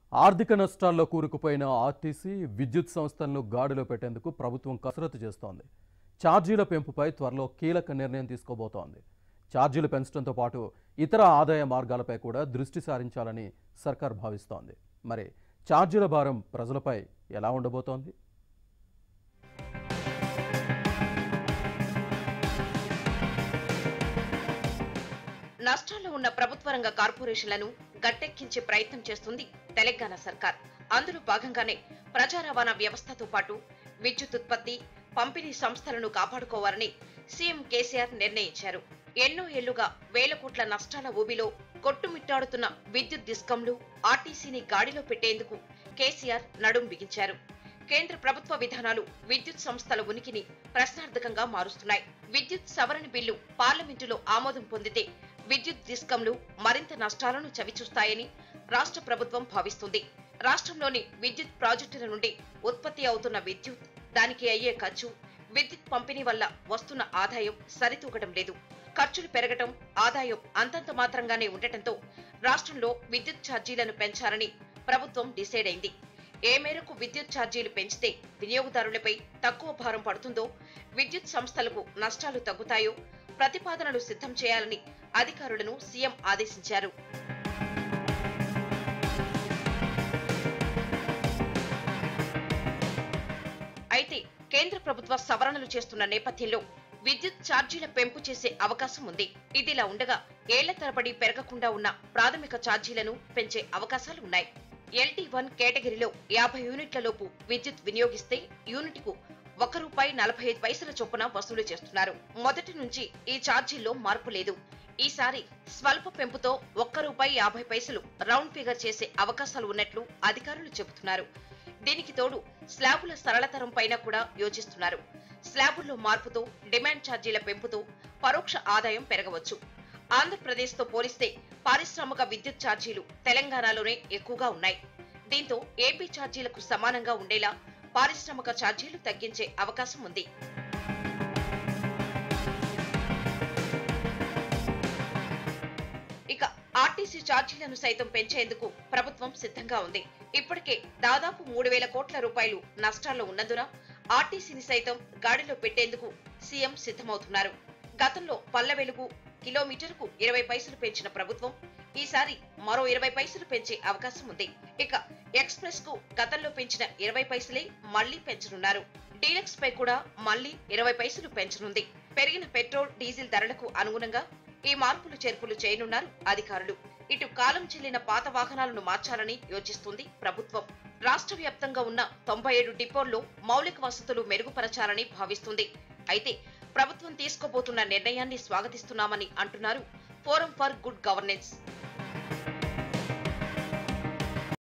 ఆర్థిక నష్టాల్లో కూరుకుపోయిన ఆర్టీసీ విద్యుత్ సంస్థలను గాడిలో పెట్టేందుకు ప్రభుత్వం కసరత్తు చేస్తోంది ఛార్జీల పెంపుపై త్వరలో కీలక నిర్ణయం తీసుకోబోతోంది ఛార్జీలు పెంచడంతో పాటు ఇతర ఆదాయ మార్గాలపై కూడా దృష్టి సారించాలని సర్కార్ భావిస్తోంది మరి ఛార్జీల భారం ప్రజలపై ఎలా ఉండబోతోంది నష్టాల్లో ఉన్న ప్రభుత్వ రంగ కార్పొరేషన్లను గట్టెక్కించే ప్రయత్నం చేస్తుంది తెలంగాణ సర్కార్ అందులో భాగంగానే ప్రజా రవాణా వ్యవస్థతో పాటు విద్యుత్ ఉత్పత్తి పంపిణీ సంస్థలను కాపాడుకోవాలని సీఎం కేసీఆర్ నిర్ణయించారు ఎన్నో ఏళ్లుగా వేల కోట్ల నష్టాల ఊబిలో కొట్టుమిట్టాడుతున్న విద్యుత్ డిస్కంలు ఆర్టీసీని గాడిలో పెట్టేందుకు కేసీఆర్ నడుం బిగించారు కేంద్ర ప్రభుత్వ విధానాలు విద్యుత్ సంస్థల ఉనికిని ప్రశ్నార్థకంగా మారుస్తున్నాయి విద్యుత్ సవరణ బిల్లు పార్లమెంటులో ఆమోదం పొందితే విద్యుత్ డిస్కంలు మరింత నష్టాలను చవిచూస్తాయని రాష్ట్ర ప్రభుత్వం భావిస్తుంది రాష్ట్రంలోని విద్యుత్ ప్రాజెక్టుల నుండి ఉత్పత్తి అవుతున్న విద్యుత్ దానికి అయ్యే ఖర్చు విద్యుత్ పంపిణీ వల్ల వస్తున్న ఆదాయం సరితూగడం లేదు ఖర్చులు పెరగటం ఆదాయం అంతంత మాత్రంగానే ఉండటంతో రాష్ట్రంలో విద్యుత్ ఛార్జీలను పెంచాలని ప్రభుత్వం డిసైడ్ అయింది ఏ మేరకు విద్యుత్ ఛార్జీలు పెంచితే వినియోగదారులపై తక్కువ భారం పడుతుందో విద్యుత్ సంస్థలకు నష్టాలు తగ్గుతాయో ప్రతిపాదనలు సిద్ధం చేయాలని అధికారులను సీఎం ఆదేశించారు అయితే కేంద్ర ప్రభుత్వ సవరణలు చేస్తున్న నేపథ్యంలో విద్యుత్ ఛార్జీల పెంపు చేసే అవకాశం ఉంది ఇదిలా ఉండగా ఏళ్ల తరబడి పెరగకుండా ఉన్న ప్రాథమిక ఛార్జీలను పెంచే అవకాశాలు ఉన్నాయి ఎల్టీ వన్ కేటగిరీలో యాభై యూనిట్ల లోపు విద్యుత్ వినియోగిస్తే యూనిట్కు ఒక రూపాయి నలభై ఐదు పైసల చొప్పున వసూలు చేస్తున్నారు మొదటి నుంచి ఈ ఛార్జీల్లో మార్పు లేదు ఈసారి స్వల్ప పెంపుతో ఒక్క రూపాయి యాభై పైసలు రౌండ్ ఫిగర్ చేసే అవకాశాలు ఉన్నట్లు అధికారులు చెబుతున్నారు దీనికి తోడు స్లాబుల సరళతరం పైన కూడా యోచిస్తున్నారు స్లాబుల్లో మార్పుతో డిమాండ్ ఛార్జీల పెంపుతో పరోక్ష ఆదాయం పెరగవచ్చు ఆంధ్రప్రదేశ్తో పోలిస్తే పారిశ్రామిక విద్యుత్ ఛార్జీలు తెలంగాణలోనే ఎక్కువగా ఉన్నాయి దీంతో ఏపీ ఛార్జీలకు సమానంగా ఉండేలా పారిశ్రామిక ఛార్జీలు తగ్గించే అవకాశం ఉంది ఇక ఆర్టీసీ ఛార్జీలను సైతం పెంచేందుకు ప్రభుత్వం సిద్ధంగా ఉంది ఇప్పటికే దాదాపు మూడు వేల కోట్ల రూపాయలు నష్టాల్లో ఉన్నందున ఆర్టీసీని సైతం గాడిలో పెట్టేందుకు సీఎం సిద్ధమవుతున్నారు గతంలో పల్లె వెలుగు కిలోమీటర్కు ఇరవై పైసలు పెంచిన ప్రభుత్వం ఈసారి మరో ఇరవై పైసలు పెంచే అవకాశం ఉంది ఇక ఎక్స్ప్రెస్ కు గతంలో పెంచిన ఇరవై పైసలే మళ్లీ పెంచనున్నారు డీలక్స్ పై కూడా మళ్లీ ఇరవై పైసలు పెంచనుంది పెరిగిన పెట్రోల్ డీజిల్ ధరలకు అనుగుణంగా ఈ మార్పులు చేర్పులు చేయనున్నారు అధికారులు ఇటు కాలం చెల్లిన పాత వాహనాలను మార్చాలని యోచిస్తుంది ప్రభుత్వం రాష్ట్ర వ్యాప్తంగా ఉన్న తొంభై ఏడు డిపోల్లో మౌలిక వసతులు మెరుగుపరచాలని భావిస్తుంది అయితే ప్రభుత్వం తీసుకోబోతున్న నిర్ణయాన్ని స్వాగతిస్తున్నామని అంటున్నారు ఫోరం ఫర్ గుడ్ గవర్నెన్స్